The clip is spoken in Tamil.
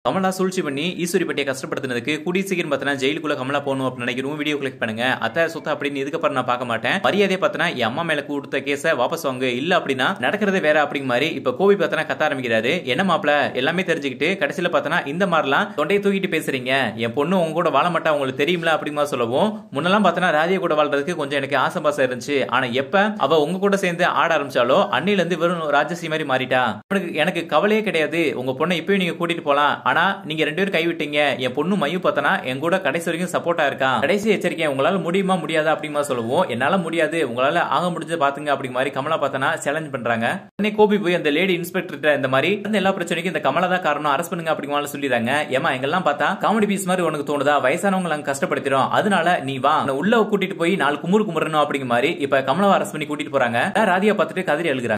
கமலா சூழ்ச்சி பண்ணி ஈஸ்வரிப்பட்டியை கஷ்டப்படுத்தினதுக்கு கூடிய சீக்கிரம் பார்த்தனா ஜெயிலுக்குள்ள கமலா போகணும் அப்படின்னு நினைக்கிறோம் வீடியோ கிளிக் பண்ணுங்க அத்தை சொத்த அப்படின்னு இதுக்கப்புறம் நான் பார்க்க மாட்டேன் மரியாதையை பார்த்தனா என் அம்மா மேல கொடுத்த கேஸை வாபஸ் வாங்க இல்ல அப்படின்னா நடக்கிறதே வேற அப்படிங்க மாதிரி இப்ப கோவி பார்த்தனா கத்த ஆரம்பிக்கிறாரு என்ன மாப்பிள எல்லாமே தெரிஞ்சுக்கிட்டு கடைசியில பார்த்தனா இந்த மாதிரிலாம் தொண்டையை தூக்கிட்டு பேசுறீங்க என் பொண்ணு உங்க கூட வாழ மாட்டா உங்களுக்கு தெரியுமில அப்படிங்க மாதிரி சொல்லவும் முன்னெல்லாம் பார்த்தனா ராதியா கூட வாழ்றதுக்கு கொஞ்சம் எனக்கு ஆசை பாசம் இருந்துச்சு ஆனா எப்ப அவ உங்க கூட சேர்ந்து ஆட ஆரம்பிச்சாலோ அன்னில இருந்து வெறும் ராஜசி மாதிரி மாறிட்டா எனக்கு எனக்கு கவலையே கிடையாது உங்க பொண்ணை இப்பயும் நீங்க கூட்டிட்டு போலாம் ஆனா நீங்க ரெண்டு பேரும் கைவிட்டீங்க என் பொண்ணு மையும் பார்த்தனா என் கூட கடைசி வரைக்கும் சப்போர்ட்டா இருக்கா கடைசி எச்சரிக்கை உங்களால முடியுமா முடியாதா அப்படிமா சொல்லுவோம் என்னால முடியாது உங்களால ஆக முடிஞ்ச பாத்துங்க அப்படி மாதிரி கமலா பார்த்தனா சேலஞ்ச் பண்றாங்க உடனே கோபி போய் அந்த லேடி இன்ஸ்பெக்டர் இந்த மாதிரி அந்த எல்லா பிரச்சனைக்கும் இந்த கமலா தான் காரணம் அரஸ்ட் பண்ணுங்க அப்படி மாதிரி சொல்லிடுறாங்க ஏமா எங்கெல்லாம் பார்த்தா காமெடி பீஸ் மாதிரி உனக்கு தோணுதா வயசானவங்க நாங்க கஷ்டப்படுத்திடும் அதனால நீ வா உன்னை உள்ள கூட்டிட்டு போய் நாலு குமுறு குமுறணும் அப்படிங்க மாதிரி இப்ப கமலாவை அரஸ்ட் பண்ணி கூட்டிட்டு போறாங்க ராதியா பார்த்துட்டு கதறி அழுகுறாங்க